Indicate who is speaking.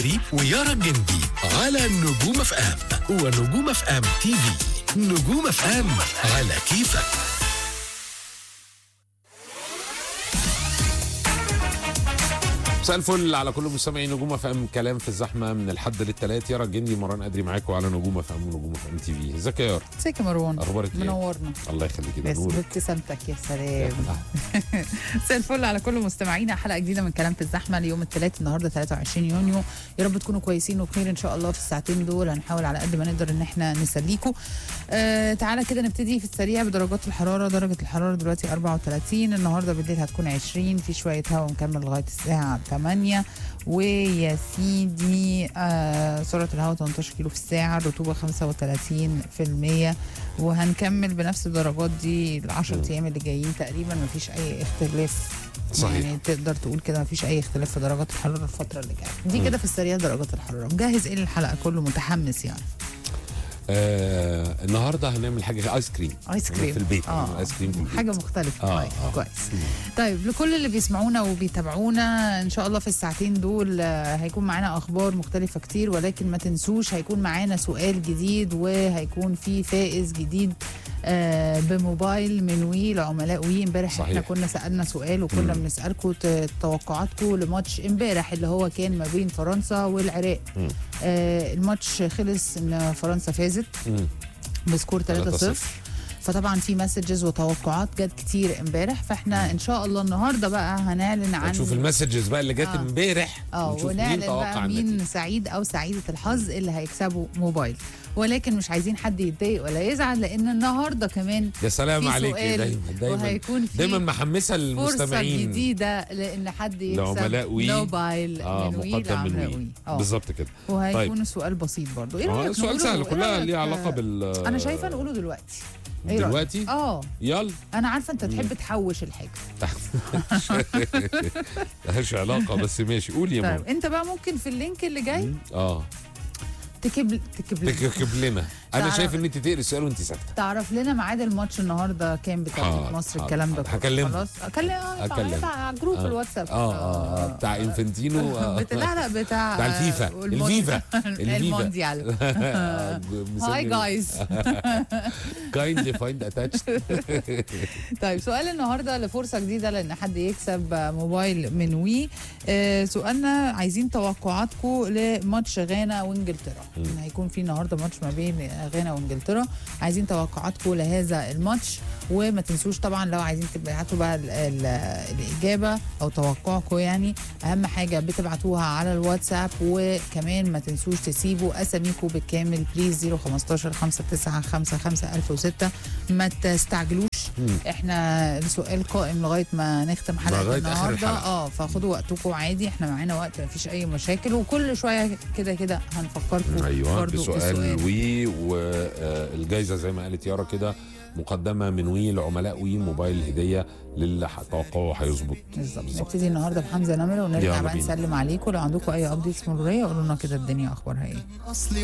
Speaker 1: الجزيري ويارا الجندي على نجوم اف ام ونجوم اف ام تي في نجوم اف ام على كيفك
Speaker 2: مساء الفل على كل مستمعين نجوم اف ام كلام في الزحمه من الحد للثلاث يارا الجندي مران ادري معاكم على نجوم اف ام ونجوم اف ام تي في ازيك يا يارا
Speaker 3: ازيك يا مروان
Speaker 2: اخبارك ايه
Speaker 3: منورنا
Speaker 2: الله يخليك ده
Speaker 3: بس
Speaker 2: نور
Speaker 3: بابتسامتك يا سلام مساء الفل على كل مستمعينا حلقه جديده من كلام في الزحمه ليوم الثلاث النهارده 23 يونيو يا رب تكونوا كويسين وبخير ان شاء الله في الساعتين دول هنحاول على قد ما نقدر ان احنا نسليكم آه تعالى كده نبتدي في السريع بدرجات الحراره درجه الحراره دلوقتي 34 النهارده بالليل هتكون 20 في شويه هواء ونكمل لغايه الساعه 8 ويا سيدي آه سرعه الهواء 18 كيلو في الساعه الرطوبه 35% وهنكمل بنفس الدرجات دي ال 10 ايام اللي جايين تقريبا مفيش اي اختلاف
Speaker 2: صحيح.
Speaker 3: يعني تقدر تقول كده مفيش اي اختلاف في درجات الحراره الفتره اللي جايه دي كده في السريع درجات الحراره مجهز ايه للحلقه كله متحمس يعني
Speaker 2: آه النهارده هنعمل حاجه ايس كريم
Speaker 3: ايس كريم
Speaker 2: في البيت
Speaker 3: اه
Speaker 2: ايس كريم في البيت
Speaker 3: حاجه مختلفه
Speaker 2: آه،
Speaker 3: كويس
Speaker 2: آه.
Speaker 3: كويس طيب لكل اللي بيسمعونا وبيتابعونا ان شاء الله في الساعتين دول آه، هيكون معانا اخبار مختلفه كتير ولكن ما تنسوش هيكون معانا سؤال جديد وهيكون في فائز جديد آه، بموبايل من وي لعملاء وي امبارح
Speaker 2: صحيح.
Speaker 3: احنا كنا سالنا سؤال وكنا بنسالكم ت- توقعاتكم لماتش امبارح اللي هو كان ما بين فرنسا والعراق
Speaker 2: مم.
Speaker 3: آه الماتش خلص ان فرنسا فازت
Speaker 2: مم.
Speaker 3: بسكور 3-0
Speaker 2: 3-0.
Speaker 3: فطبعا في مسجز وتوقعات جت كتير امبارح فاحنا ان شاء الله النهارده بقى هنعلن عن
Speaker 2: نشوف المسجز بقى اللي جت
Speaker 3: آه.
Speaker 2: امبارح
Speaker 3: اه
Speaker 2: ونشوف مين
Speaker 3: ونعلن
Speaker 2: توقع
Speaker 3: بقى
Speaker 2: النتيجة.
Speaker 3: مين سعيد او سعيده الحظ اللي هيكسبوا موبايل ولكن مش عايزين حد يتضايق ولا يزعل لان النهارده كمان
Speaker 2: يا سلام
Speaker 3: في
Speaker 2: عليك
Speaker 3: سؤال
Speaker 2: دايما دايما
Speaker 3: وهيكون في
Speaker 2: دايما محمسه
Speaker 3: فرصه
Speaker 2: المستمعين
Speaker 3: جديده لان حد يكسب
Speaker 2: لعملاء وي.
Speaker 3: موبايل
Speaker 2: اه
Speaker 3: من وي
Speaker 2: مقدم من
Speaker 3: لعملاء
Speaker 2: وي
Speaker 3: وي اه
Speaker 2: بالظبط كده
Speaker 3: وهيكون السؤال بسيط برضه ايه
Speaker 2: آه،
Speaker 3: رايك
Speaker 2: سؤال
Speaker 3: نقوله؟
Speaker 2: سهل
Speaker 3: إيه
Speaker 2: كلها
Speaker 3: رأيك؟
Speaker 2: ليها علاقه بال
Speaker 3: انا شايفه نقوله دلوقتي إيه رأيك؟
Speaker 2: دلوقتي
Speaker 3: اه
Speaker 2: يلا
Speaker 3: انا عارفه انت تحب تحوش الحاجه
Speaker 2: ملهاش علاقه بس ماشي قول يا
Speaker 3: طيب
Speaker 2: ماما
Speaker 3: انت بقى ممكن في اللينك اللي جاي
Speaker 2: اه
Speaker 3: تكب تكب لنا
Speaker 2: تكتب لنا انا
Speaker 3: تعرف-
Speaker 2: شايف ان انت تقري السؤال وانت ساكته
Speaker 3: تعرف لنا ميعاد الماتش النهارده كام بتاع
Speaker 2: حاضر،
Speaker 3: مصر
Speaker 2: حاضر،
Speaker 3: الكلام ده
Speaker 2: حاضر.
Speaker 3: كله.
Speaker 2: هكلمه.
Speaker 3: خلاص اكلم آه،
Speaker 2: هكلمه.
Speaker 3: بتاع جروب
Speaker 2: آه.
Speaker 3: الواتساب
Speaker 2: اه اه اه بتاع انفنتينو آه.
Speaker 3: بتاع لا لا بتاع
Speaker 2: بتاع الفيفا.
Speaker 3: والموند-
Speaker 2: الفيفا. الفيفا.
Speaker 3: المونديال هاي جايز
Speaker 2: كايندلي فايند اتاتشد
Speaker 3: طيب سؤال النهارده لفرصه جديده لان حد يكسب موبايل من وي آه سؤالنا عايزين توقعاتكم لماتش غانا وانجلترا هيكون في النهارده ماتش ما بين غانا وانجلترا عايزين توقعاتكم لهذا الماتش وما تنسوش طبعا لو عايزين تبعتوا بقى ال ال الاجابه او توقعكم يعني اهم حاجه بتبعتوها على الواتساب وكمان ما تنسوش تسيبوا اساميكم بالكامل بليز 015 5955 1006 ما تستعجلوش احنا السؤال قائم لغايه ما نختم حلقه
Speaker 2: لغاية آخر
Speaker 3: النهارده
Speaker 2: الحلقة.
Speaker 3: اه فخدوا وقتكم عادي احنا معانا وقت ما فيش اي مشاكل وكل شويه كده كده هنفكركم
Speaker 2: ايوه
Speaker 3: برضو
Speaker 2: بسؤال وي والجائزه زي ما قالت يارا كده مقدمه من وي لعملاء وي موبايل هديه للي توقعه هيظبط
Speaker 3: بالظبط نبتدي النهارده بحمزه نمره ونرجع
Speaker 2: يلا
Speaker 3: بقى
Speaker 2: بينا.
Speaker 3: نسلم عليكم لو عندكم اي ابديتس مروريه قولوا لنا كده الدنيا اخبارها ايه
Speaker 4: اصلي